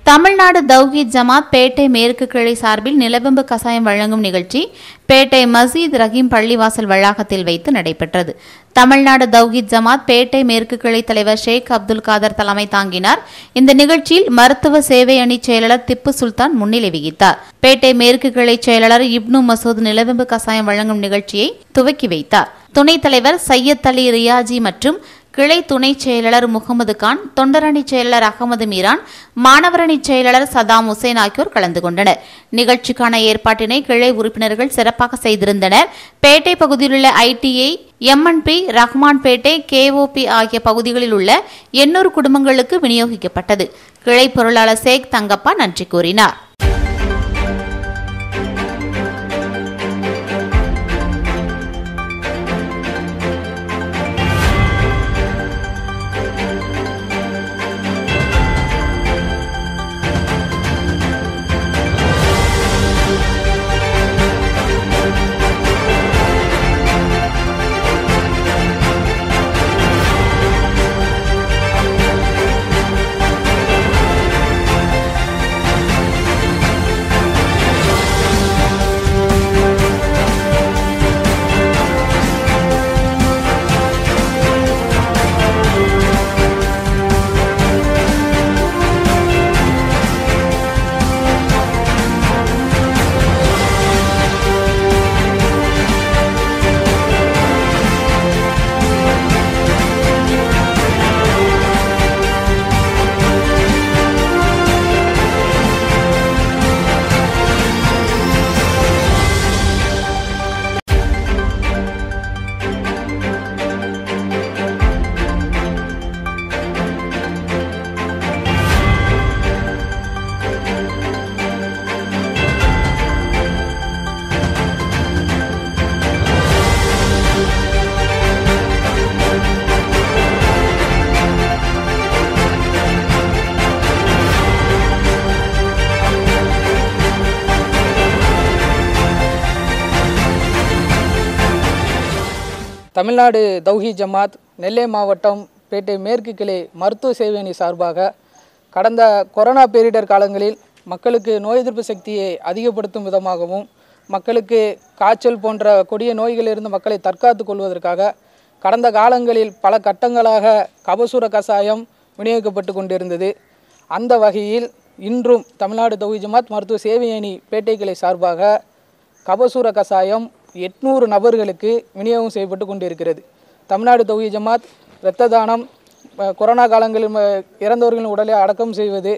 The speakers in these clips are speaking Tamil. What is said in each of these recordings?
தமிழ்நாடு தௌஹீத் ஜமாத் பேட்டை மேற்கு கிளை சார்பில் நிலவெம்பு கசாயம் வழங்கும் நிகழ்ச்சி பேட்டை மசீத் ரஹீம் பள்ளிவாசல் வளாகத்தில் வைத்து நடைபெற்றது தமிழ்நாடு தௌஹீத் ஜமாத் பேட்டை மேற்கு கிளை தலைவர் ஷேக் அப்துல் காதர் தலைமை தாங்கினார் இந்த நிகழ்ச்சியில் மருத்துவ சேவை அணி செயலாளர் திப்பு சுல்தான் முன்னிலை வகித்தார் பேட்டை மேற்கு கிளை செயலாளர் இப்னு மசூத் நிலவெம்பு கசாயம் வழங்கும் நிகழ்ச்சியை துவக்கி வைத்தார் துணைத் தலைவர் சையத் அலி ரியாஜி மற்றும் கிளை துணை செயலாளர் முகமது கான் தொண்டரணி செயலாளர் அகமது மீரான் மாணவரணி செயலாளர் சதாம் ஹுசேன் ஆகியோர் கலந்து கொண்டனர் நிகழ்ச்சிக்கான ஏற்பாட்டினை கிளை உறுப்பினர்கள் சிறப்பாக செய்திருந்தனர் பேட்டை பகுதியிலுள்ள ஐடிஐ எம்என்பி ரஹ்மான்பேட்டை கேஓபி ஆகிய பகுதிகளில் உள்ள எண்ணூறு குடும்பங்களுக்கு விநியோகிக்கப்பட்டது கிளை பொருளாளர் சேக் தங்கப்பா நன்றி கூறினார் தமிழ்நாடு தௌஹி ஜமாத் நெல்லை மாவட்டம் பேட்டை மேற்கு கிளை மருத்துவ சேவை அணி சார்பாக கடந்த கொரோனா பேரிடர் காலங்களில் மக்களுக்கு நோய் எதிர்ப்பு சக்தியை அதிகப்படுத்தும் விதமாகவும் மக்களுக்கு காய்ச்சல் போன்ற கொடிய நோய்களிலிருந்து மக்களை தற்காத்துக் கொள்வதற்காக கடந்த காலங்களில் பல கட்டங்களாக கபசுர கசாயம் விநியோகிக்கப்பட்டு கொண்டிருந்தது அந்த வகையில் இன்றும் தமிழ்நாடு தௌஹி ஜமாத் மருத்துவ சேவை அணி பேட்டை கிளை சார்பாக கபசூர கசாயம் எட்நூறு நபர்களுக்கு விநியோகம் செய்யப்பட்டு கொண்டிருக்கிறது தமிழ்நாடு தௌஹி ஜமாத் இரத்த தானம் அஹ், கொரோனா காலங்களில் ம- இறந்தவர்களின் உடலை அடக்கம் செய்வது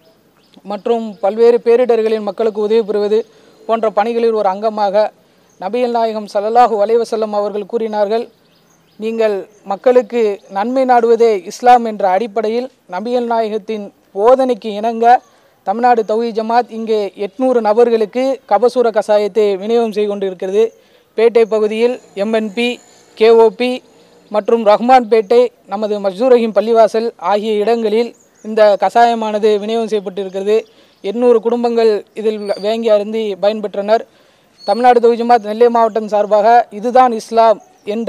மற்றும் பல்வேறு பேரிடர்களில் மக்களுக்கு உதவி புரிவது போன்ற பணிகளில் ஒரு அங்கமாக நபிகள் நாயகம் ஸல்லல்லாஹு அலைஹி வஸல்லம் அவர்கள் கூறினார்கள் நீங்கள் மக்களுக்கு நன்மை நாடுவதே இஸ்லாம் என்ற அடிப்படையில் நபிகள் நாயகத்தின் போதனைக்கு இணங்க தமிழ்நாடு தௌஹி ஜமாத் இங்கே எட்நூறு நபர்களுக்கு கபசூர கசாயத்தை விநியோகம் செய்து கொண்டிருக்கிறது பேட்டை பகுதியில் எம்என்பி கேஓபி மற்றும் ரஹ்மான்பேட்டை நமது மஸ்தூர் ரஹீம் பள்ளிவாசல் ஆகிய இடங்களில் இந்த கசாயமானது விநியோகம் செய்யப்பட்டிருக்கிறது எண்ணூறு குடும்பங்கள் இதில் வேங்கி அருந்தி பயன்பெற்றனர் தமிழ்நாடு தொகுதி ஜமாத் நெல்லை மாவட்டம் சார்பாக இதுதான் இஸ்லாம் என்ற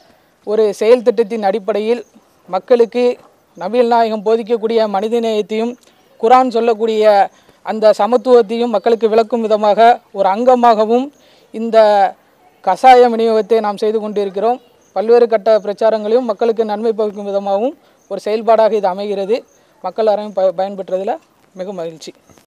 ஒரு செயல் திட்டத்தின் அடிப்படையில் மக்களுக்கு நபிகள் நாயகம் போதிக்கக்கூடிய மனிதநேயத்தையும் குரான் சொல்லக்கூடிய அந்த சமத்துவத்தையும் மக்களுக்கு விளக்கும் விதமாக ஒரு அங்கமாகவும் இந்த கசாய விநியோகத்தை நாம் செய்து கொண்டிருக்கிறோம் பல்வேறு கட்ட பிரச்சாரங்களையும் மக்களுக்கு நன்மை பகிர்க்கும் விதமாகவும் ஒரு செயல்பாடாக இது அமைகிறது மக்கள் அனைவரும் ப பயன்பெற்றதில் மிக மகிழ்ச்சி